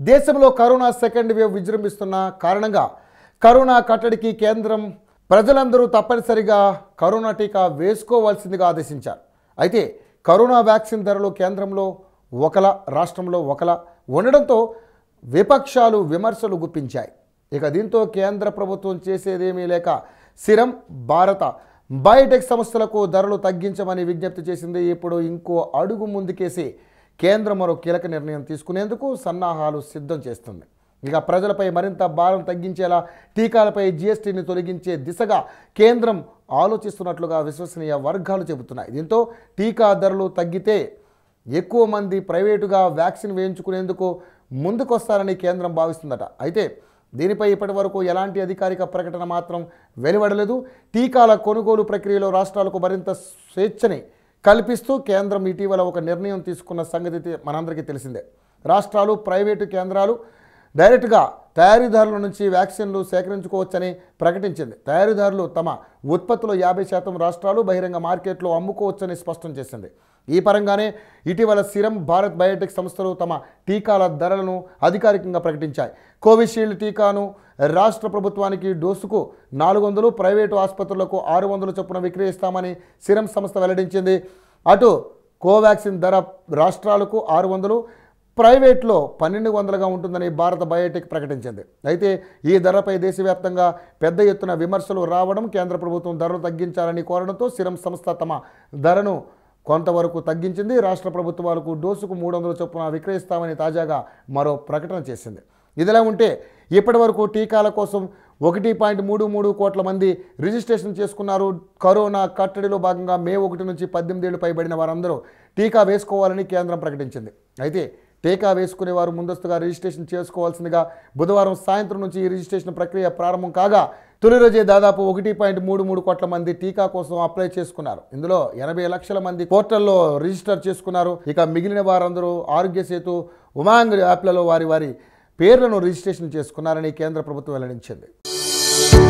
దేశంలో corona second wave విజృంభిస్తున్న కారణంగా కరోనా కట్టడికి కేంద్రం ప్రజలందరూ తప్పనిసరిగా కరోనా టీకా వేసుకోవాల్సిందిగా ఆదేశించారు అయితే కరోనా వ్యాక్సిన్ ధరలు కేంద్రంలో ఒకలా రాష్ట్రంలో ఒకలా ఉండడంతో విపక్షాలు విమర్శలు గుప్పించాయి ఇక దీంతో కేంద్ర ప్రభుత్వం చేసేదేమీ లేక సిరం భారత బయోటెక్ సంస్థలకు ధరలు తగ్గించమని విజ్ఞప్తి చేసింది ఇప్పుడు ఇంకో అడుగు ముందుకేసి కేంద్రం మరో కీలక నిర్ణయం తీసుకునేందుకు సన్నాహాలు సిద్ధం చేస్తుంది ఇక ప్రజలపై మరింత భారం తగ్గించేలా టీకాలపై జీఎస్టీని తొలగించే దిశగా కేంద్రం ఆలోచిస్తున్నట్లుగా విశ్వసనీయ వర్గాలు చెబుతున్నాయి దీంతో టీకా ధరలు తగ్గితే ఎక్కువ మంది ప్రైవేటుగా వ్యాక్సిన్ వేయించుకునేందుకు ముందుకొస్తారని కేంద్రం భావిస్తుందట అయితే దీనిపై ఇప్పటి వరకు ఎలాంటి అధికారిక ప్రకటన మాత్రం వెలువడలేదు టీకాల కొనుగోలు ప్రక్రియలో రాష్ట్రాలకు మరింత స్వేచ్ఛని కల్పిస్తూ కేంద్రం ఇటీవల ఒక నిర్ణయం తీసుకున్న సంగతి తె- మనందరికీ తెలిసిందే రాష్ట్రాలు ప్రైవేటు కేంద్రాలు డైరెక్ట్గా తయారీదారుల నుంచి వ్యాక్సిన్లు సేకరించుకోవచ్చని ప్రకటించింది తయారీదారులు తమ ఉత్పత్తులో యాభై శాతం రాష్ట్రాలు బహిరంగ మార్కెట్లో అమ్ముకోవచ్చని స్పష్టం చేసింది ఈ పరంగానే ఇటీవల సిరం భారత్ బయోటెక్ సంస్థలు తమ టీకాల ధరలను అధికారికంగా ప్రకటించాయి కోవిషీల్డ్ టీకాను రాష్ట్ర ప్రభుత్వానికి డోసుకు నాలుగు వందలు ప్రైవేటు ఆసుపత్రులకు ఆరు వందలు చొప్పున విక్రయిస్తామని సిరం సంస్థ వెల్లడించింది అటు కోవాక్సిన్ ధర రాష్ట్రాలకు ఆరు వందలు ప్రైవేట్లో పన్నెండు వందలుగా ఉంటుందని భారత బయోటెక్ ప్రకటించింది అయితే ఈ ధరపై దేశవ్యాప్తంగా పెద్ద ఎత్తున విమర్శలు రావడం కేంద్ర ప్రభుత్వం ధరలు తగ్గించాలని కోరడంతో సిరం సంస్థ తమ ధరను కొంతవరకు తగ్గించింది రాష్ట్ర ప్రభుత్వాలకు డోసుకు మూడు వందల చొప్పున విక్రయిస్తామని తాజాగా మరో ప్రకటన చేసింది ఇదిలా ఉంటే ఇప్పటివరకు టీకాల కోసం ఒకటి పాయింట్ మూడు మూడు కోట్ల మంది రిజిస్ట్రేషన్ చేసుకున్నారు కరోనా కట్టడిలో భాగంగా మే ఒకటి నుంచి పద్దెనిమిది ఏళ్ళు పైబడిన వారందరూ టీకా వేసుకోవాలని కేంద్రం ప్రకటించింది అయితే టీకా వేసుకునే వారు ముందస్తుగా రిజిస్ట్రేషన్ చేసుకోవాల్సిందిగా బుధవారం సాయంత్రం నుంచి ఈ రిజిస్ట్రేషన్ ప్రక్రియ ప్రారంభం కాగా తొలి రోజే దాదాపు ఒకటి పాయింట్ మూడు మూడు కోట్ల మంది టీకా కోసం అప్లై చేసుకున్నారు ఇందులో ఎనభై లక్షల మంది పోర్టల్లో రిజిస్టర్ చేసుకున్నారు ఇక మిగిలిన వారందరూ ఆరోగ్య సేతు ఉమాంగ్ యాప్లలో వారి వారి పేర్లను రిజిస్ట్రేషన్ చేసుకున్నారని కేంద్ర ప్రభుత్వం వెల్లడించింది